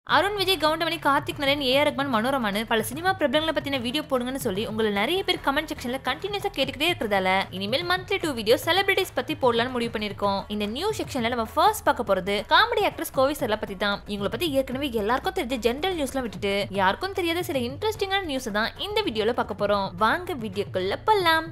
Arun Vijay Goundamani Karthik Naren A R Rahman மனோரமானு பல cinema பிரபலங்களை பத்தின வீடியோ போடுங்கன்னு சொல்லி உங்களை நிறைய பேர் கமெண்ட் செக்ஷன்ல கண்டினியூஸா கேட்டுக்கிட்டே இருக்கிறதால இனிமேல் மந்த்லி டூ வீடியோ செலிபிரிட்டிஸ் பத்தி போடலாம்னு முடிவு பண்ணிருக்கோம் இந்த நியூ செக்ஷன்ல நம்ம ஃபர்ஸ்ட் பார்க்க போறது காமெடி ஆக்ட்ரஸ் கோவை சர்லா பத்தி தான் இவங்களை பத்தி ஏற்கனவே எல்லாருக்கும் தெரிஞ்ச ஜென்ரல் நியூஸ்லாம் விட்டுட்டு யாருக்கும் தெரியாத சில இன்ட்ரெஸ்டிங்கான நியூஸ் தான் இந்த வீடியோல பார்க்க போறோம் வாங்க வீடியோக்குள்ள போலாம்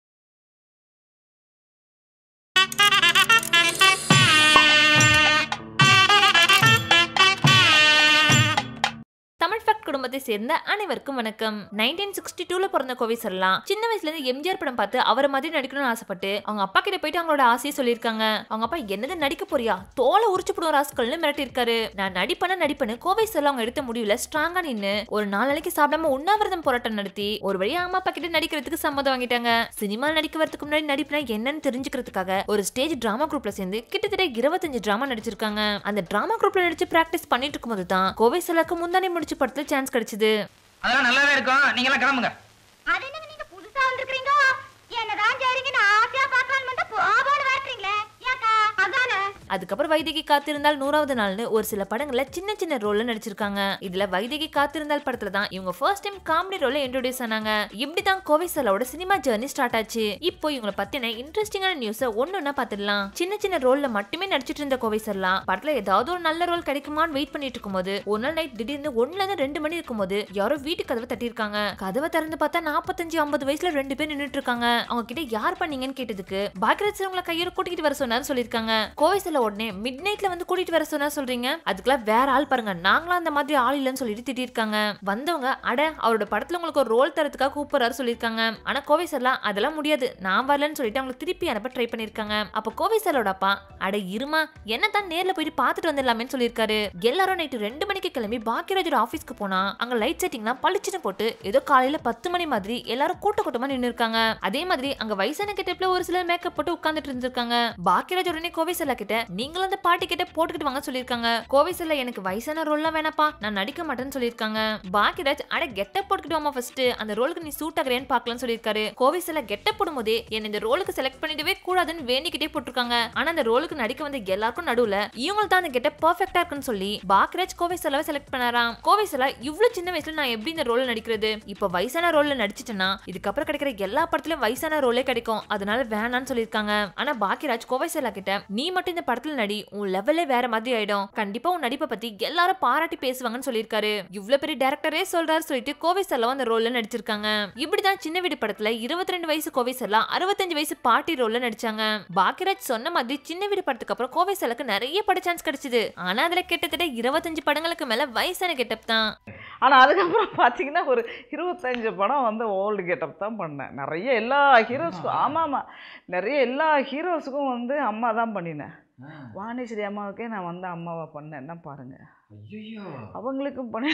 தமிழ் ஃபேக்ட் குடும்பத்தை சேர்ந்த அனைவருக்கும் வணக்கம் நைன்டீன் சிக்ஸ்டி டூல பிறந்த கோவை சரலாம் சின்ன வயசுல இருந்து எம்ஜிஆர் படம் பார்த்து அவரை மாதிரி நடிக்கணும்னு ஆசைப்பட்டு அவங்க அப்பா கிட்ட போயிட்டு அவங்களோட ஆசையை சொல்லியிருக்காங்க அவங்க அப்பா என்னது நடிக்க போறியா தோலை உரிச்சு போடுவோம் ராஸ்கல்னு மிரட்டியிருக்காரு நான் நடிப்பேன நடிப்பேன்னு கோவை சரலாம் அவங்க எடுத்த முடிவுல ஸ்ட்ராங்கா நின்னு ஒரு நாலு நாளைக்கு சாப்பிடாம உண்ணாவிரதம் போராட்டம் நடத்தி ஒரு வழியா அம்மா அப்பா கிட்ட நடிக்கிறதுக்கு சம்மதம் வாங்கிட்டாங்க சினிமா நடிக்க வரதுக்கு முன்னாடி நடிப்புனா என்னன்னு தெரிஞ்சுக்கிறதுக்காக ஒரு ஸ்டேஜ் டிராமா குரூப்ல சேர்ந்து கிட்டத்தட்ட இருபத்தஞ்சு டிராமா நடிச்சிருக்காங்க அந்த டிராமா குரூப்ல நடிச்சு பிராக்டிஸ் பண்ணிட்டு இருக்கும்போது தான் கோவை சலாக்கு முந்தானே முடிச்சு படத்துல சான்ஸ் கிடைச்சது அதெல்லாம் நல்லாவே இருக்கும் நீங்க எல்லாம் கிளம்புங்க அது என்னங்க நீங்க புதுசா வந்திருக்கீங்க என்னதான் சரிங்கன்னு ஆசையா பார்க்கலாம் வந்து போவோன்னு வரட்டுறீங்களே ஏக்கா அதானே அதுக்கப்புறம் வைதகி காத்திருந்தால் நூறாவது நாள்னு ஒரு சில படங்கள்ல சின்ன சின்ன ரோல்ல நடிச்சிருக்காங்க இதுல வைதகி காத்திருந்தால் படத்துல தான் இவங்க ஃபர்ஸ்ட் டைம் காமெடி ரோல்ல இன்ட்ரோடியூஸ் ஆனாங்க இப்படிதான் கோவை சலாவோட சினிமா ஜேர்னி ஸ்டார்ட் ஆச்சு இப்போ இவங்களை பத்தின இன்ட்ரெஸ்டிங்கான நியூஸ ஒன்னொன்னா பாத்துடலாம் சின்ன சின்ன ரோல்ல மட்டுமே நடிச்சிட்டு இருந்த கோவை சரலா படத்துல ஏதாவது ஒரு நல்ல ரோல் கிடைக்குமான்னு வெயிட் பண்ணிட்டு இருக்கும்போது ஒரு நாள் நைட் திடீர்னு ஒண்ணுல இருந்து ரெண்டு மணி இருக்கும்போது யாரோ வீட்டு கதவை தட்டியிருக்காங்க கதவை திறந்து பார்த்தா நாற்பத்தஞ்சு ஐம்பது வயசுல ரெண்டு பேர் நின்னுட்டு இருக்காங்க அவங்க கிட்ட யார் பண்ணீங்கன்னு கேட்டதுக்கு பாக்கியராஜ் சார் உங்களை கையோட கூட்டிட்டு வர சொன்னாரு சொல்லியிருக்காங்க கோவை சில உடனே மிட் நைட்ல வந்து கூட்டிட்டு வர சொன்னா சொல்றீங்க அதுக்கெல்லாம் வேற ஆள் பாருங்க நாங்களாம் அந்த மாதிரி ஆள் இல்லைன்னு சொல்லிட்டு திட்டிருக்காங்க வந்தவங்க அட அவரோட படத்துல உங்களுக்கு ஒரு ரோல் தரத்துக்காக கூப்பிடுறாரு சொல்லியிருக்காங்க ஆனா கோவை சார்லாம் அதெல்லாம் முடியாது நான் வரலன்னு சொல்லிட்டு அவங்களுக்கு திருப்பி அனுப்ப ட்ரை பண்ணிருக்காங்க அப்ப கோவை சாரோட அப்பா அட இருமா என்ன தான் நேர்ல போயிட்டு பார்த்துட்டு வந்துடலாமேன்னு சொல்லியிருக்காரு எல்லாரும் நைட்டு ரெண்டு மணிக்கு கிளம்பி பாக்கியராஜோட ஆபீஸ்க்கு போனா அங்க லைட் செட்டிங்லாம் பளிச்சுன்னு போட்டு ஏதோ காலையில பத்து மணி மாதிரி எல்லாரும் கூட்ட கூட்டமா நின்னு இருக்காங்க அதே மாதிரி அங்க வயசான கெட்டப்ல ஒரு சிலர் மேக்கப் போட்டு உட்கார்ந்துட்டு இருந்திருக்காங்க பாக்கியராஜ் உடனே கோவை செல்லா கிட்ட நீங்களும் அந்த பாட்டி கிட்ட போட்டுக்கிட்டு வாங்க சொல்லியிருக்காங்க கோவை செல்ல எனக்கு வயசான ரோல்லாம் வேணாப்பா நான் நடிக்க மாட்டேன்னு சொல்லியிருக்காங்க பாக்கியராஜ் அட கெட்டப் போட்டுக்கிட்டு வாமா ஃபர்ஸ்ட் அந்த ரோலுக்கு நீ சூட் ஆகிறேன்னு பார்க்கலாம்னு சொல்லியிருக்காரு கோவை செல்ல கெட்டப் போடும்போதே என்ன இந்த ரோலுக்கு செலக்ட் பண்ணிடவே கூடாதுன்னு வேண்டிக்கிட்டே போட்டிருக்காங்க ஆனா அந்த ரோலுக்கு நடிக்க வந்த எல்லாருக்கும் நடுவுல இவங்களுக்கு தான் அந்த கெட்டப் பர்ஃபெக்டா இருக்குன்னு சொல்லி பாக்கியராஜ் கோவை செல்லாவை செலக்ட் பண்ணாராம் கோவை செல்லா இவ்வளவு சின்ன வயசுல நான் எப்படி இந்த ரோல் நடிக்கிறது இப்ப வயசான ரோல்ல நடிச்சிட்டேன்னா இதுக்கப்புறம் கிடைக்கிற எல்லா படத்துலயும் வயசான ரோலே கிடைக்கும் அதனால வேணாம்னு சொல்லியிருக்காங்க ஆனா பாக்கியராஜ் கோவை செல்லா கிட்ட நீ மட்டும் இந்த படத்துல நடி உன் லெவலே வேற மாதிரி ஆயிடும் கண்டிப்பா உன் நடிப்பை பத்தி எல்லாரும் பாராட்டி பேசுவாங்கன்னு சொல்லியிருக்காரு இவ்வளவு பெரிய டேரக்டரே சொல்றாரு சொல்லிட்டு கோவை செல்லாவும் அந்த ரோல்ல நடிச்சிருக்காங்க இப்படிதான் சின்ன வீடு படத்துல இருபத்தி ரெண்டு வயசு கோவை செல்லா அறுபத்தஞ்சு வயசு பாட்டி ரோல்ல நடிச்சாங்க பாக்கியராஜ் சொன்ன மாதிரி சின்ன வீடு படத்துக்கு அப்புறம் கோவை செல்லாக்கு நிறைய பட சான்ஸ் கிடைச்சது ஆனா அதுல கிட்டத்தட்ட இருபத்தஞ்சு படங்களுக்கு மேல வயசான கெட்டப் தான் ஆனால் அதுக்கப்புறம் பார்த்தீங்கன்னா ஒரு இருபத்தஞ்சு படம் வந்து ஓல்டு கெட்டப் தான் பண்ணேன் நிறைய எல்லா ஹீரோஸ்க்கும் ஆமாம் ஆமாம் நிறைய எல்லா ஹீரோஸுக்கும் வந்து அம்மா தான் பண்ணினேன் வாணிஸ்ரீ அம்மாவுக்கே நான் வந்து அம்மாவை பண்ணேன்னா பாருங்கள் ஐயோ அவங்களுக்கும் பண்ணி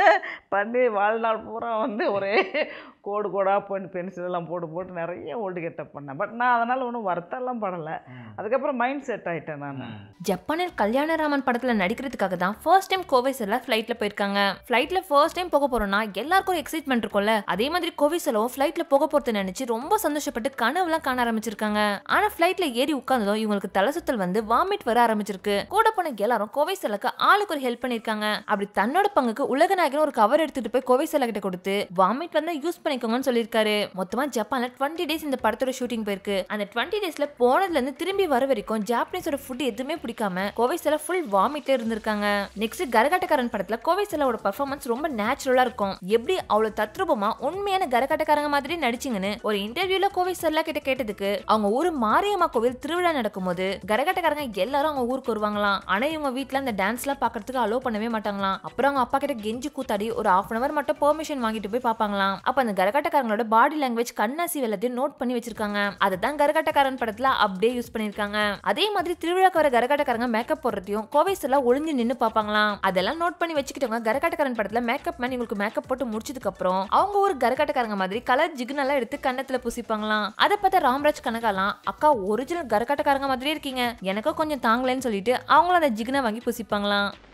பண்ணி வாழ்நாள் பூரா வந்து ஒரே கோடு கோடாக பென் பென்சில் எல்லாம் போட்டு போட்டு நிறைய ஓல்டு கெட்டப் பண்ணேன் பட் நான் அதனால் ஒன்றும் வருத்தம்லாம் படலை அதுக்கப்புறம் மைண்ட் செட் ஆகிட்டேன் நான் ஜப்பானில் கல்யாணராமன் படத்துல நடிக்கிறதுக்காக தான் ஃபர்ஸ்ட் டைம் கோவை செல்ல ஃபிளைட்ல போயிருக்காங்க ஃபிளைட்ல ஃபர்ஸ்ட் டைம் போக போறோம்னா எல்லாருக்கும் ஒரு எக்ஸைட்மெண்ட் இருக்கும்ல அதே மாதிரி கோவை செல்லவும் ஃபிளைட்ல போக போறது நினைச்சு ரொம்ப சந்தோஷப்பட்டு கனவுலாம் காண ஆரம்பிச்சிருக்காங்க ஆனா ஃபிளைட்ல ஏறி உட்கார்ந்ததும் இவங்களுக்கு தலை சுத்தல் வந்து வாமிட் வர ஆரம்பிச்சிருக்கு கூட போன எல்லாரும் கோவை செல்லுக்கு ஆளுக்கு ஒரு ஹெல்ப் பண்ணிருக்காங்க அப்படி தன்னோட பங்குக்கு உலக நாயகன் ஒரு கவர் எடுத்துட்டு போய் கோவை செல்ல கிட்ட கொடுத்து வாமிட் வந்து யூஸ் பண்ணிக்கோங்கன்னு சொல்லியிருக்காரு மொத்தமா ஜப்பான்ல டுவெண்ட்டி டேஸ் இந்த படத்தோட ஷூட்டிங் போயிருக்கு அந்த டுவெண்ட்டி டேஸ்ல போனதுல இருந்து திரும்பி வர வரைக்கும் ஜாப்பனீஸோட ஃபுட் எதுவுமே பிடிக்காம கோவை செல்ல ஃபுல் வாமிட்ல இருந்திருக்காங்க நெக்ஸ்ட் கரகாட்டக்காரன் படத்துல கோவை செல்லாவோட பர்ஃபார்மன்ஸ் ரொம்ப நேச்சுரலா இருக்கும் எப்படி அவ்வளவு தத்ரூபமா உண்மையான கரகாட்டக்காரங்க மாதிரி நடிச்சிங்கன்னு ஒரு இன்டர்வியூல கோவை செல்லா கிட்ட கேட்டதுக்கு அவங்க ஊரு மாரியம்மா கோவில் திருவிழா நடக்கும்போது கரகாட்டக்காரங்க எல்லாரும் அவங்க ஊருக்கு வருவாங்களாம் ஆனா இவங்க வீட்ல அந்த டான்ஸ் எல்லாம் பாக்குறதுக்கு அலோ பண்ணவே மாட்டாங்களாம் அப்புறம் அவங்க அப்பா கிட்ட கெஞ்சி கூத்தாடி ஒரு ஹாஃப் அன் அவர் மட்டும் பெர்மிஷன் வாங்கிட்டு போய் பாப்பாங்களாம் அப்ப அந்த கரகாட்டக்காரங்களோட பாடி லாங்குவேஜ் கண்ணாசி எல்லாத்தையும் நோட் பண்ணி வச்சிருக்காங்க அதுதான் கரகாட்டக்காரன் படத்துல அப்படியே யூஸ் பண்ணிருக்காங்க அதே மாதிரி திருவிழாக்கு வர கரகாட்டக்காரங்க மேக்கப் போடுறதையும் கோவைஸ் எல்லாம் ஒளிஞ்சு நின்னு பாப்பாங்களாம் அதெல்லாம் நோட் பண்ணி வச்சுக்கிட்டவங்க கரகாட்டக்காரன் படத்துல மேக்கப் மேன் இவங்களுக்கு மேக்கப் போட்டு முடிச்சதுக்கு அப்புறம் அவங்க ஒரு கரகாட்டக்காரங்க மாதிரி கலர் ஜிகுனெல்லாம் எடுத்து கண்ணத்துல பூசிப்பாங்களாம் அதை பார்த்தா ராம்ராஜ் கனகாலாம் அக்கா ஒரிஜினல் கரகாட்டக்காரங்க மாதிரியே இருக்கீங்க எனக்கும் கொஞ்சம் தாங்களேன்னு சொல்லிட்டு அவங்களும் அந்த ஜிகுனை வாங்கி பூசிப்பாங்களாம்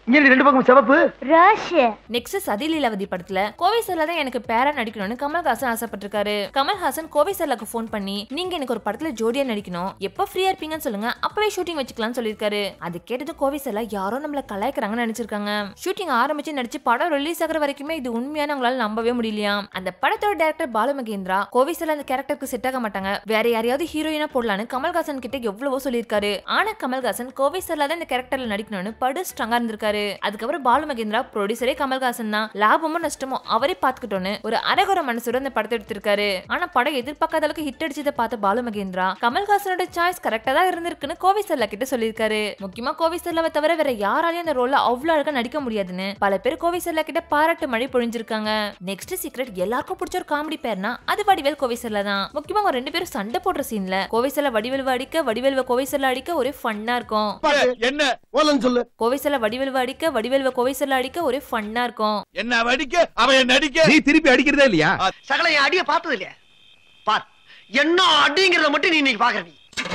இங்க ரெண்டு பக்கம் சிவப்பு ரோஷ் நெக்ஸ்ட் சதி லீலாவதி படத்துல கோவை சர்லா தான் எனக்கு பேரா நடிக்கணும்னு கமல்ஹாசன் ஆசைப்பட்டிருக்காரு கமல்ஹாசன் கோவை சர்லாக்கு ஃபோன் பண்ணி நீங்க எனக்கு ஒரு படத்துல ஜோடியா நடிக்கணும் எப்ப ஃப்ரீயா இருப்பீங்கன்னு சொல்லுங்க அப்பவே ஷூட்டிங் வச்சுக்கலாம்னு சொல்லியிருக்காரு அது கேட்டது கோவை சர்லா யாரோ நம்மள கலாய்க்கிறாங்கன்னு நினைச்சிருக்காங்க ஷூட்டிங் ஆரம்பிச்சு நடிச்சு படம் ரிலீஸ் ஆகிற வரைக்குமே இது உண்மையான அவங்களால நம்பவே முடியலையாம் அந்த படத்தோட டேரக்டர் பாலு மகேந்திரா கோவை சர்லா அந்த கேரக்டருக்கு செட் ஆக மாட்டாங்க வேற யாரையாவது ஹீரோயினா போடலான்னு கமல்ஹாசன் கிட்ட எவ்வளவோ சொல்லியிருக்காரு ஆனா கமல்ஹாசன் கோவை சர்லா தான் இந்த கேரக்டர்ல நடிக்கணும்னு படு ஸ்ட்ராங்கா இருந்திருக்காரு அதுக்கப்புறம் பாலு மகேந்திரா ப்ரொடியூசரே கமல்ஹாசன் தான் லாபமோ நஷ்டமோ அவரே பாத்துக்கிட்டோன்னு ஒரு அரகுர மனசோட அந்த படத்தை எடுத்திருக்காரு ஆனா படம் எதிர்பார்க்காத அளவுக்கு ஹிட் அடிச்சதை பார்த்த பாலு மகேந்திரா கமல்ஹாசனோட சாய்ஸ் கரெக்டா தான் இருந்திருக்குன்னு கோவை சர்லா கிட்ட சொல்லியிருக்காரு முக்கியமா கோவை சர்லாவை தவிர வேற யாராலையும் அந்த ரோல்ல அவ்வளவு அழகா நடிக்க முடியாதுன்னு பல பேர் கோவை சர்லா கிட்ட பாராட்டு மழை பொழிஞ்சிருக்காங்க நெக்ஸ்ட் சீக்ரெட் எல்லாருக்கும் பிடிச்ச ஒரு காமெடி பேர்னா அது வடிவேல் கோவை சர்லா தான் முக்கியமா அவங்க ரெண்டு பேரும் சண்டை போடுற சீன்ல கோவை சர்லா வடிவேல்வ அடிக்க வடிவேல்வ கோவை சர்லா அடிக்க ஒரே ஃபன்னா இருக்கும் என்ன ஓலன்னு சொல்லு கோவை சர்லா வடிவேல்வ அடிக்க வடிவேல்வ கோவை சர்லா அடிக்க ஒரே ஃபன்னா இருக்கும் என்ன அடிக்க அவன் நடிக்க நீ திருப்பி அடிக்கிறதே இல்லையா சகல என் அடிய பார்த்தது இல்லையா பார் என்ன அடிங்கிறத மட்டும் நீ இன்னைக்கு பாக்குற நீ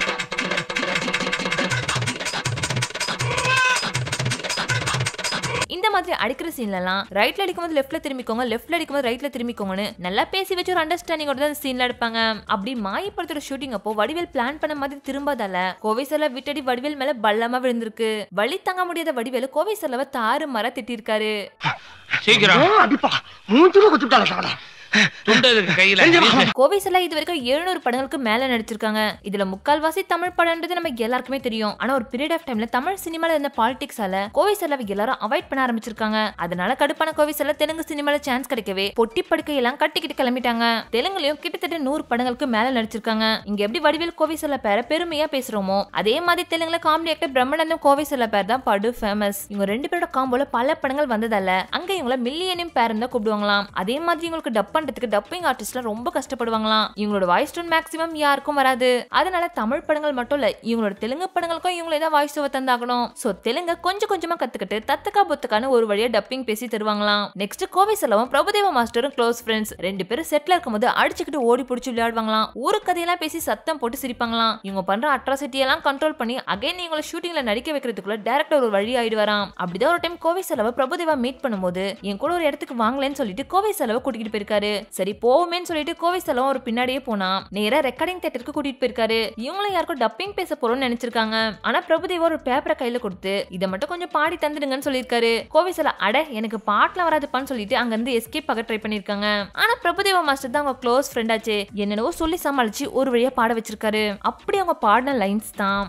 இந்த மாதிரி அடிக்கிற சீன்லலாம் ரைட்ல அடிக்கும்போது லெஃப்ட்ல திரும்பிக்கோங்க லெஃப்ட்ல அடிக்கும்போது ரைட்ல திரும்பிக்கோங்கன்னு நல்லா பேசி வச்சு ஒரு அண்டர்ஸ்டாண்டிங்கோட தான் சீன்ல எடுப்பாங்க அப்படி மாயப்படத்தோட ஷூட்டிங் அப்போ வடிவேல் பிளான் பண்ண மாதிரி திரும்பாதால கோவை செல்ல விட்டடி வடிவேல் மேல பள்ளமா விழுந்திருக்கு வழி தாங்க முடியாத வடிவேலு கோவை செல்லவ தாறு மர திட்டிருக்காரு சீக்கிரம் ஏன் அடிப்பா மூஞ்சில குத்துட்டால சகல துண்டு இருக்கு கையில கோவை செல்லா இது வரைக்கும் எழுநூறு படங்களுக்கு மேல நடிச்சிருக்காங்க இதுல முக்கால்வாசி தமிழ் படம்ன்றது நம்ம எல்லாருக்குமே தெரியும் ஆனா ஒரு பீரியட் ஆஃப் டைம்ல தமிழ் சினிமால இருந்த பாலிடிக்ஸால கோவை செல்லாவை எல்லாரும் அவாய்ட் பண்ண ஆரம்பிச்சிருக்காங்க அதனால கடுப்பான கோவை செல்ல தெலுங்கு சினிமால சான்ஸ் கிடைக்கவே பொட்டி படுக்கையெல்லாம் கட்டிக்கிட்டு கிளம்பிட்டாங்க தெலுங்குலயும் கிட்டத்தட்ட நூறு படங்களுக்கு மேல நடிச்சிருக்காங்க இங்க எப்படி வடிவேல் கோவை செல்ல பேரை பெருமையா பேசுறோமோ அதே மாதிரி தெலுங்குல காமெடி ஆக்டர் பிரம்மநந்தம் கோவை செல்ல பேர் தான் படு ஃபேமஸ் இவங்க ரெண்டு பேரோட காம்போல பல படங்கள் வந்ததால அங்க இவங்கள மில்லியனியம் பேர் தான் கூப்பிடுவாங்களாம் அதே மாதிரி இவங்களுக்கு டப் பண்றதுக்கு டப்பிங் ஆர்டிஸ்ட்லாம் ரொம்ப கஷ்டப்படுவாங்களாம் இவங்களோட வாய்ஸ் டோன் மேக்ஸிமம் யாருக்கும் வராது அதனால தமிழ் படங்கள் மட்டும் இல்ல இவங்களோட தெலுங்கு படங்களுக்கும் இவங்களே தான் வாய்ஸ் ஓவர் தந்தாகணும் சோ தெலுங்க கொஞ்சம் கொஞ்சமா கத்துக்கிட்டு தத்துக்கா புத்துக்கான ஒரு வழியா டப்பிங் பேசி தருவாங்களாம் நெக்ஸ்ட் கோவை செலவும் பிரபுதேவ மாஸ்டரும் க்ளோஸ் ஃப்ரெண்ட்ஸ் ரெண்டு பேரும் செட்ல இருக்கும்போது அடிச்சுக்கிட்டு ஓடி பிடிச்சி விளையாடுவாங்களாம் ஊரு கதையெல்லாம் பேசி சத்தம் போட்டு சிரிப்பாங்களாம் இவங்க பண்ற அட்ராசிட்டி எல்லாம் கண்ட்ரோல் பண்ணி அகைன் இவங்களை ஷூட்டிங்ல நடிக்க வைக்கிறதுக்குள்ள டேரக்டர் ஒரு வழி ஆயிடுவாராம் அப்படிதான் ஒரு டைம் கோவை செலவை பிரபுதேவா மீட் பண்ணும்போது என் கூட ஒரு இடத்துக்கு வாங்கலன்னு சொல்லிட்டு கோவை செலவை கூட்டிட்டு போயிருக்காரு சரி போவோமேன்னு சொல்லிட்டு கோவை செலவும் ஒரு பின்னாடியே போனா நேரா ரெக்கார்டிங் தேட்டருக்கு கூட்டிட்டு போயிருக்காரு இவங்களும் யாருக்கும் டப்பிங் பேச போறோம்னு நினைச்சிருக்காங்க ஆனா பிரபுதேவா ஒரு பேப்பரை கையில கொடுத்து இதை மட்டும் கொஞ்சம் பாடி தந்துடுங்கன்னு சொல்லியிருக்காரு கோவை செல அட எனக்கு பாட்டுலாம் வராதுப்பான்னு சொல்லிட்டு அங்க இருந்து எஸ்கேப் ஆக ட்ரை பண்ணிருக்காங்க ஆனா பிரபுதேவா மாஸ்டர் தான் அவங்க க்ளோஸ் ஃப்ரெண்ட் ஆச்சு என்னென்னவோ சொல்லி சமாளிச்சு ஒரு வழியா பாட வச்சிருக்காரு அப்படி அவங்க பாடின லைன்ஸ் தான்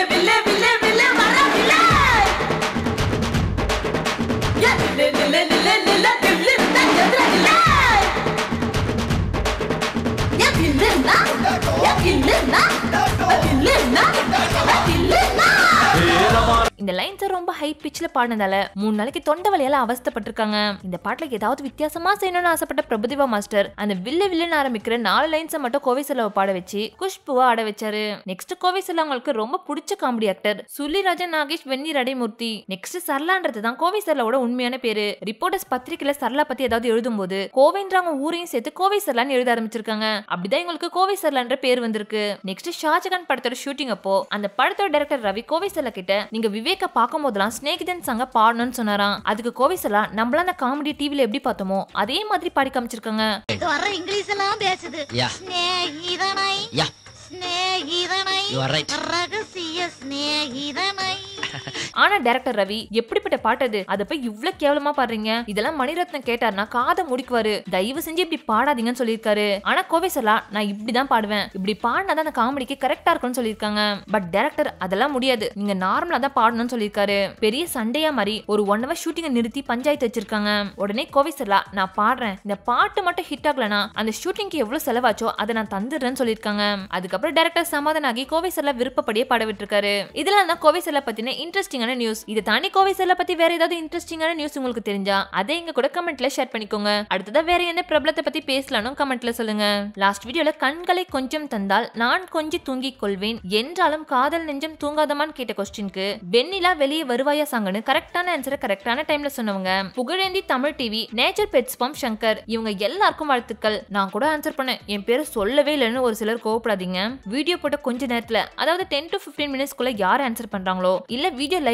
இந்த லைன்ஸ் ரொம்ப ஹை பிச்சில் பாடினதால மூணு நாளைக்கு தொண்டை வலியால அவஸ்தைப்பட்டிருக்காங்க இந்த பாட்டுல ஏதாவது வித்தியாசமா செய்யணும்னு ஆசைப்பட்ட பிரபுதேவா மாஸ்டர் அந்த வில்ல வில்லுன்னு ஆரம்பிக்கிற நாலு லைன்ஸை மட்டும் கோவை செலவை பாட வச்சு குஷ்புவா ஆட வச்சாரு நெக்ஸ்ட் கோவை செல்ல அவங்களுக்கு ரொம்ப பிடிச்ச காமெடி ஆக்டர் சுள்ளிராஜன் நாகேஷ் வெந்நி ரடைமூர்த்தி நெக்ஸ்ட் சரளான்றது தான் கோவை செல்லாவோட உண்மையான பேரு ரிப்போர்ட்டர்ஸ் பத்திரிக்கையில சரளா பத்தி ஏதாவது எழுதும்போது கோவைன்றவங்க ஊரையும் சேர்த்து கோவை சரளான்னு எழுத ஆரம்பிச்சிருக்காங்க அப்படிதான் இவங்களுக்கு கோவை சரளான்ற பேர் வந்திருக்கு நெக்ஸ்ட் ஷாஜகான் படத்தோட ஷூட்டிங் அப்போ அந்த படத்தோட டைரக்டர் ரவி கோவை செல்ல கிட்ட நீங்க விவேக்க பார்க்கும் போதெல்லாம் ஸ்னேகிதன் சங்க பாடணும்னு சொன்னாராம் அதுக்கு கோவை செல்லா நம்மள அந்த காமெடி டிவில எப்படி பார்த்தோமோ அதே மாதிரி பாடி காமிச்சிருக்காங்க வர இங்கிலீஷ் எல்லாம் பேசுது Yeah. ஸ்நேகிதனை Yeah. ஸ்நேகிதனை You are right. ரகசிய ஸ்நேகிதனை ஆனா டைரக்டர் ரவி எப்படிப்பட்ட பாட்டு அது அதை போய் இவ்ளோ கேவலமா பாடுறீங்க இதெல்லாம் மணிரத்னம் கேட்டார்னா காதை முடிக்குவாரு தயவு செஞ்சு இப்படி பாடாதீங்கன்னு சொல்லியிருக்காரு ஆனா கோவை சொல்லா நான் இப்படிதான் பாடுவேன் இப்படி பாடினாதான் அந்த காமெடிக்கு கரெக்டா இருக்கும்னு சொல்லியிருக்காங்க பட் டைரக்டர் அதெல்லாம் முடியாது நீங்க நார்மலா தான் பாடணும்னு சொல்லியிருக்காரு பெரிய சண்டையா மாதிரி ஒரு ஒன் ஹவர் ஷூட்டிங்கை நிறுத்தி பஞ்சாயத்து வச்சிருக்காங்க உடனே கோவை சொல்லா நான் பாடுறேன் இந்த பாட்டு மட்டும் ஹிட் ஆகலனா அந்த ஷூட்டிங்க்கு எவ்வளவு செலவாச்சோ அதை நான் தந்துடுறேன்னு சொல்லியிருக்காங்க அதுக்கப்புறம் டைரக்டர் சமாதானம் ஆகி கோவை செல்ல விருப்பப்படியே பாட விட்டுருக்காரு இதெல்லாம் தான் கோவை செல்ல பத்தின இன்ட்ரெஸ்டிங்கான நியூஸ் இதை தாண்டி கோவை செல்ல பத்தி வேற ஏதாவது இன்ட்ரெஸ்டிங்கான நியூஸ் உங்களுக்கு தெரிஞ்சா அதை எங்க கூட கமெண்ட்ல ஷேர் பண்ணிக்கோங்க அடுத்ததா வேற எந்த பிரபலத்தை பத்தி பேசலாம்னு கமெண்ட்ல சொல்லுங்க லாஸ்ட் வீடியோல கண்களை கொஞ்சம் தந்தால் நான் கொஞ்சி தூங்கிக் கொள்வேன் என்றாலும் காதல் நெஞ்சம் தூங்காதமான்னு கேட்ட கொஸ்டினுக்கு வெண்ணிலா வெளியே வருவாயா சாங்கன்னு கரெக்டான ஆன்சரை கரெக்டான டைம்ல சொன்னவங்க Pugazhendhi Tamil TV nature pets Bam Shankar இவங்க எல்லாருக்கும் வாழ்த்துக்கள் நான் கூட ஆன்சர் பண்ணேன் என் பேரை சொல்லவே இல்லைன்னு ஒரு சிலர் கோவப்படாதீங்க வீடியோ போட்ட கொஞ்ச நேரத்துல அதாவது டென் டு 15 மினிட்ஸ்க்குள்ள யார் ஆன்சர் பண்றாங்களோ இல்ல வீடியோ லைவ்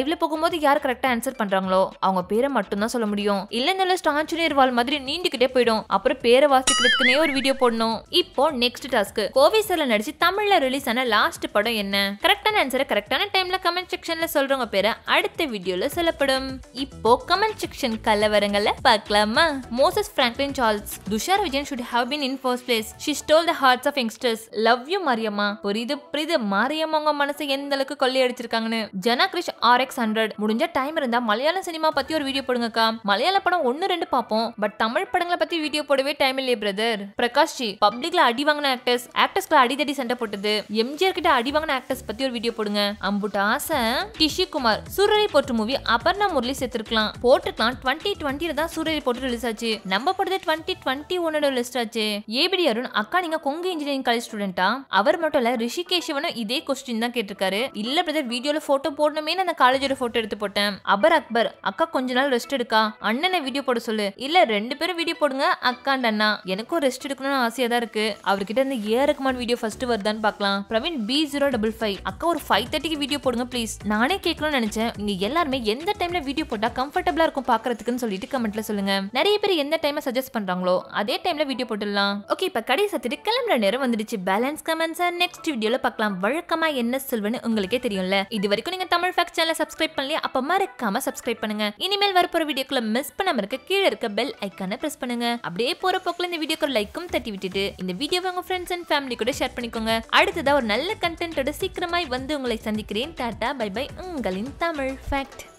லைவ்ல போகும்போது யார் கரெக்டா ஆன்சர் பண்றாங்களோ அவங்க பேரை மட்டும் தான் சொல்ல முடியும் இல்ல நல்ல ஸ்டான்ச்சுனியர் வால் மாதிரி நீண்டுகிட்டே போயிடும் அப்புறம் பேரை வாசிக்கிறதுக்குனே ஒரு வீடியோ போடணும் இப்போ நெக்ஸ்ட் டாஸ்க் கோவை சார்ல நடிச்சு தமிழ்ல ரிலீஸ் ஆன லாஸ்ட் படம் என்ன கரெக்டான ஆன்சரை கரெக்டான டைம்ல கமெண்ட் செக்ஷன்ல சொல்றவங்க பேரை அடுத்த வீடியோல சொல்லப்படும் இப்போ கமெண்ட் செக்ஷன் கலவரங்கள்ல பார்க்கலாமா Moses Franklin Charles Thushar Vijayan should have been in first place she stole the hearts of youngsters love you Mariyamma புரியுது புரியுது மாரியம்மா உங்க மனசை எந்த அளவுக்கு கொள்ளையடிச்சிருக்காங்கன்னு Jana Krish R X hundred முடிஞ்ச டைம் இருந்தா மலையாள சினிமா பத்தி ஒரு வீடியோ போடுங்கக்கா மலையாள படம் ஒன்னு ரெண்டு பார்ப்போம் பட் தமிழ் படங்களை பத்தி வீடியோ போடவே டைம் இல்லையே பிரதர் பிரகாஷ் ஜி பப்ளிக்ல அடி வாங்கின ஆக்டர்ஸ் ஆக்டர்ஸ்க்கு அடிதடி சண்டை போட்டது எம்ஜிஆர் கிட்ட அடி வாங்கின ஆக்டர்ஸ் பத்தி ஒரு வீடியோ போடுங்க அம்புட்ட ஆசை கிஷி குமார் சூரரை போட்டு மூவி அபர்ணா முரளி சேர்த்திருக்கலாம் போட்டுக்கலாம் டுவெண்ட்டி டுவெண்ட்டில தான் சூரரை போட்டு ரிலீஸ் ஆச்சு நம்ம படத்தை டுவெண்ட்டி டுவெண்ட்டி ஒன்னோட லிஸ்ட் ஆச்சு ஏபிடி அருண் அக்கா நீங்க கொங்கு இன்ஜினியரிங் காலேஜ் ஸ்டூடெண்டா அவர் மட்டும் இல்ல ரிஷிகேஷவனும் இதே கொஸ்டின் தான் கேட்டிருக்காரு இல்ல பிரதர் வீடியோல போட்டோ போடணுமே நான் அந்த காலேஜோட போட்டோ எடுத்து போட்டேன் அபர் அக்பர் அக்கா கொஞ்ச நாள் ரெஸ்ட் எடுக்கா அண்ணனை வீடியோ போட சொல்லு இல்ல ரெண்டு பேரும் வீடியோ போடுங்க அக்கா and அண்ணா எனக்கும் ரெஸ்ட் எடுக்கணும்னு ஆசையா தான் இருக்கு அவர்கிட்ட இருந்து ஏ ரகுமான் வீடியோ ஃபர்ஸ்ட் வருதான்னு பார்க்கலாம் Praveen P zero double five அக்கா ஒரு ஃபைவ் தேர்ட்டிக்கு வீடியோ போடுங்க ப்ளீஸ் நானே கேட்கணும்னு நினைச்சேன் நீங்க எல்லாருமே எந்த டைம்ல வீடியோ போட்டா கம்ஃபர்டபுளா இருக்கும் பாக்குறதுக்குன்னு சொல்லிட்டு கமெண்ட்ல சொல்லுங்க நிறைய பேர் எந்த டைமை சஜஸ்ட் பண்றாங்களோ அதே டைம்ல வீடியோ போட்டுடலாம் ஓகே இப்ப கடை சத்துட்டு கிளம்புற நேரம் வந்துடுச்சு பேலன்ஸ் கமெண்ட்ஸ் நெக்ஸ்ட் வீடியோல பார்க்கலாம் வழக்கமா என்ன சொல்வேன்னு உங்களுக்கே தெரியும்ல இது வரைக்கும் நீங்க தமிழ் ஃபேக்ட் சேனலை சப்ஸ்கிரைப் பண்ணலையா அப்ப மறக்காம சப்ஸ்கிரைப் பண்ணுங்க இனிமேல் வரப்போற வீடியோக்குள்ள மிஸ் பண்ணாம இருக்க கீழே இருக்க பெல் ஐக்கானை பிரஸ் பண்ணுங்க அப்படியே போற போக்குல இந்த வீடியோக்கு ஒரு லைக்கும் தட்டி விட்டுட்டு இந்த வீடியோவை உங்க ஃப்ரெண்ட்ஸ் அண்ட் ஃபேமிலி கூட ஷேர் பண்ணிக்கோங்க அடுத்ததா ஒரு நல்ல கண்டென்ட்டோட சீக்கிரமாய் வந்து உங்களை சந்திக்கிறேன் டாடா பை பை உங்களின் தமிழ் ஃபேக்ட்